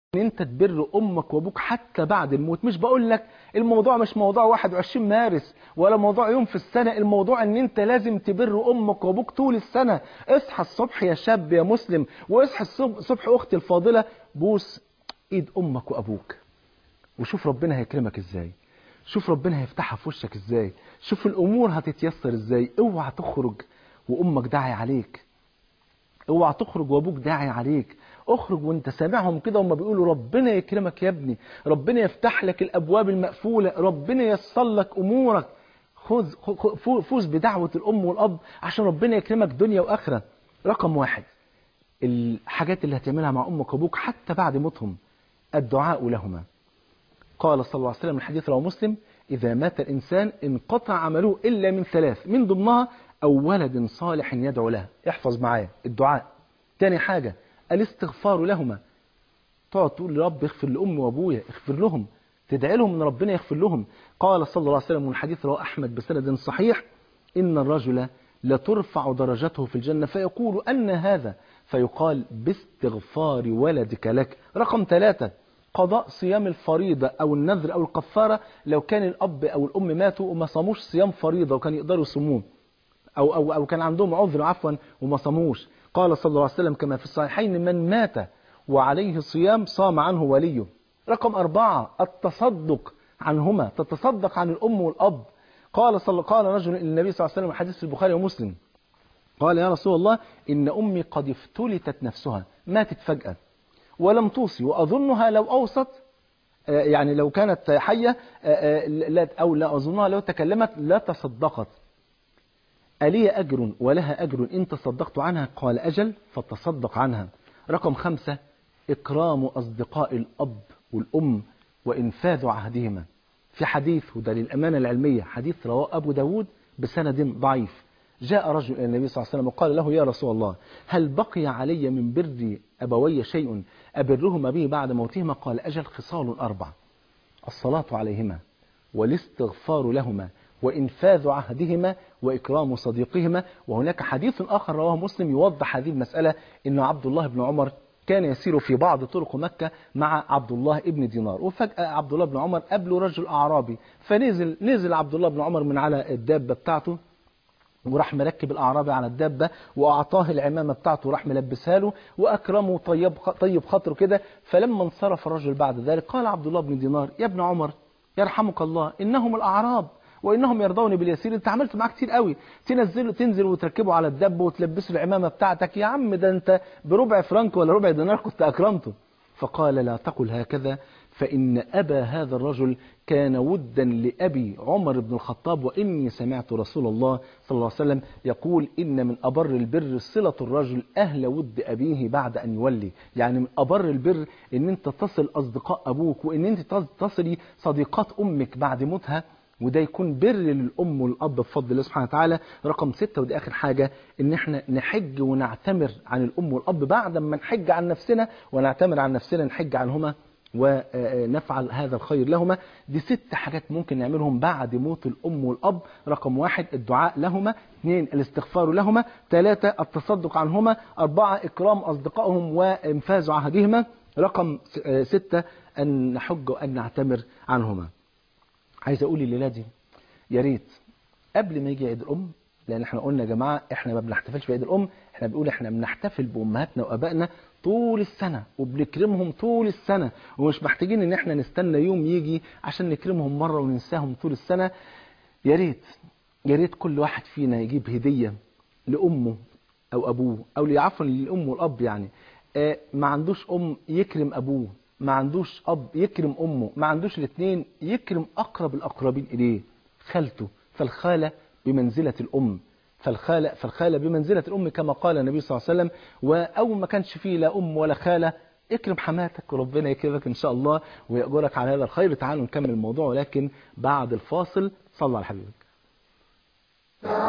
ان انت تبر امك وابوك حتى بعد الموت مش بقول لك الموضوع مش موضوع 21 مارس ولا موضوع يوم في السنة الموضوع ان انت لازم تبر امك وابوك طول السنة اصحى الصبح يا شاب يا مسلم واصحى الصبح اختي الفاضلة بوس ايد امك وابوك وشوف ربنا هيكرمك ازاي شوف ربنا هيفتحها في وشك ازاي شوف الامور هتتيسر ازاي اوعى تخرج وامك داعي عليك اوعى تخرج وابوك داعي عليك اخرج وانت سامعهم كده وهم بيقولوا ربنا يكرمك يا ابني ربنا يفتح لك الابواب المقفوله ربنا ييسر لك امورك خذ فوز بدعوه الام والاب عشان ربنا يكرمك دنيا واخره رقم واحد الحاجات اللي هتعملها مع امك وابوك حتى بعد موتهم الدعاء لهما قال صلى الله عليه وسلم الحديث رواه مسلم إذا مات الإنسان انقطع عمله إلا من ثلاث من ضمنها أو ولد صالح يدعو له احفظ معايا الدعاء تاني حاجة الاستغفار لهما تقعد تقول لرب اغفر لأمي وأبويا اغفر لهم تدعي لهم ان ربنا يغفر لهم قال صلى الله عليه وسلم من حديث رواه أحمد بسند صحيح إن الرجل لترفع درجته في الجنة فيقول أن هذا فيقال باستغفار ولدك لك رقم ثلاثة قضاء صيام الفريضة أو النذر أو الكفارة لو كان الأب أو الأم ماتوا وما صاموش صيام فريضة وكان يقدروا يصوموه أو, أو, أو كان عندهم عذر عفوا وما صاموش قال صلى الله عليه وسلم كما في الصحيحين من مات وعليه صيام صام عنه وليه رقم أربعة التصدق عنهما تتصدق عن الأم والأب قال صلى قال رجل النبي صلى الله عليه وسلم حديث في البخاري ومسلم قال يا رسول الله إن أمي قد افتلتت نفسها ماتت فجأة ولم توصي وأظنها لو أوصت يعني لو كانت حية أو لا أظنها لو تكلمت لا تصدقت ألي أجر ولها أجر إن تصدقت عنها قال أجل فتصدق عنها رقم خمسة إكرام أصدقاء الأب والأم وإنفاذ عهدهما في حديث وده للأمانة العلمية حديث رواه أبو داود بسند ضعيف جاء رجل إلى النبي صلى الله عليه وسلم وقال له يا رسول الله هل بقي علي من بر أبوي شيء أبرهما به بعد موتهما قال أجل خصال أربع الصلاة عليهما والاستغفار لهما وإنفاذ عهدهما وإكرام صديقهما وهناك حديث آخر رواه مسلم يوضح هذه المسألة إن عبد الله بن عمر كان يسير في بعض طرق مكة مع عبد الله ابن دينار وفجأة عبد الله بن عمر قابله رجل أعرابي فنزل نزل عبد الله بن عمر من على الدابة بتاعته وراح مركب الأعرابي على الدابة وأعطاه العمامة بتاعته وراح ملبسها له وأكرمه طيب طيب خاطره كده فلما انصرف الرجل بعد ذلك قال عبد الله بن دينار يا ابن عمر يرحمك الله إنهم الأعراب وإنهم يرضون باليسير أنت عملت معاه كتير قوي تنزله تنزل وتركبه على الدب وتلبسه العمامة بتاعتك يا عم ده أنت بربع فرنك ولا ربع دينار كنت أكرمته فقال لا تقل هكذا فإن أبا هذا الرجل كان ودا لأبي عمر بن الخطاب وإني سمعت رسول الله صلى الله عليه وسلم يقول إن من أبر البر صلة الرجل أهل ود أبيه بعد أن يولي يعني من أبر البر إن أنت تصل أصدقاء أبوك وإن أنت تصلي صديقات أمك بعد موتها وده يكون بر للأم والأب بفضل الله سبحانه وتعالى رقم ستة ودي آخر حاجة إن إحنا نحج ونعتمر عن الأم والأب بعد ما نحج عن نفسنا ونعتمر عن نفسنا نحج عنهما ونفعل هذا الخير لهما دي ست حاجات ممكن نعملهم بعد موت الأم والأب رقم واحد الدعاء لهما اثنين الاستغفار لهما ثلاثة التصدق عنهما أربعة إكرام أصدقائهم وإنفاذ عهدهما رقم ستة أن نحج وأن نعتمر عنهما عايز أقول الليلة دي يا ريت قبل ما يجي عيد الأم لأن احنا قلنا يا جماعة احنا ما بنحتفلش بعيد الأم احنا بنقول احنا بنحتفل بأمهاتنا وأبائنا طول السنة وبنكرمهم طول السنة ومش محتاجين ان احنا نستنى يوم يجي عشان نكرمهم مرة وننساهم طول السنة يا ريت يا ريت كل واحد فينا يجيب هدية لأمه أو أبوه أو عفوا للأم والأب يعني اه ما عندوش أم يكرم أبوه ما عندوش أب يكرم أمه ما عندوش الاثنين يكرم أقرب الأقربين إليه خالته فالخالة بمنزلة الأم فالخالة, فالخالة بمنزلة الأم كما قال النبي صلى الله عليه وسلم وأول ما كانش فيه لا أم ولا خالة اكرم حماتك وربنا يكرمك إن شاء الله ويأجرك على هذا الخير تعالوا نكمل الموضوع ولكن بعد الفاصل صلى على حبيبك